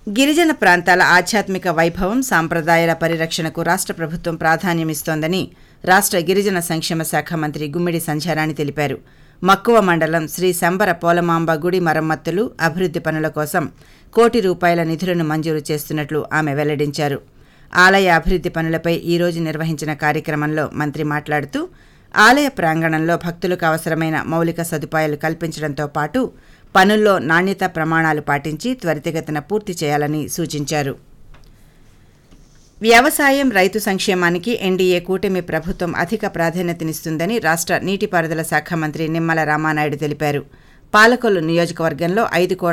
గిరిజన ప్రాంతాల ఆధ్యాత్మిక వైభవం సాంప్రదాయాల పరిరక్షణకు రాష్ట్ర ప్రభుత్వం ప్రాధాన్యమిస్తోందని రాష్ట్ర గిరిజన సంక్షేమ శాఖ మంత్రి గుమ్మిడి సంధ్యారాణి తెలిపారు మక్కువ మండలం శ్రీ శంబర పోలమాంబ గుడి మరమ్మతులు అభివృద్ధి పనుల కోసం కోటి రూపాయల నిధులను మంజూరు చేస్తున్నట్లు ఆమె వెల్లడించారు ఆలయ అభివృద్ధి పనులపై ఈ రోజు నిర్వహించిన కార్యక్రమంలో మంత్రి మాట్లాడుతూ ఆలయ ప్రాంగణంలో భక్తులకు అవసరమైన మౌలిక సదుపాయాలు కల్పించడంతో పాటు పనుల్లో నాణ్యత ప్రమాణాలు పాటించి త్వరితగతిన పూర్తి చేయాలని సూచించారు వ్యవసాయం రైతు సంక్షేమానికి ఎన్డీఏ కూటమి ప్రభుత్వం అధిక ప్రాధాన్యతనిస్తుందని రాష్ట్ర నీటిపారుదల శాఖ మంత్రి నిమ్మల రామానాయుడు తెలిపారు పాలకొల్లు నియోజకవర్గంలో ఐదు కోట్ల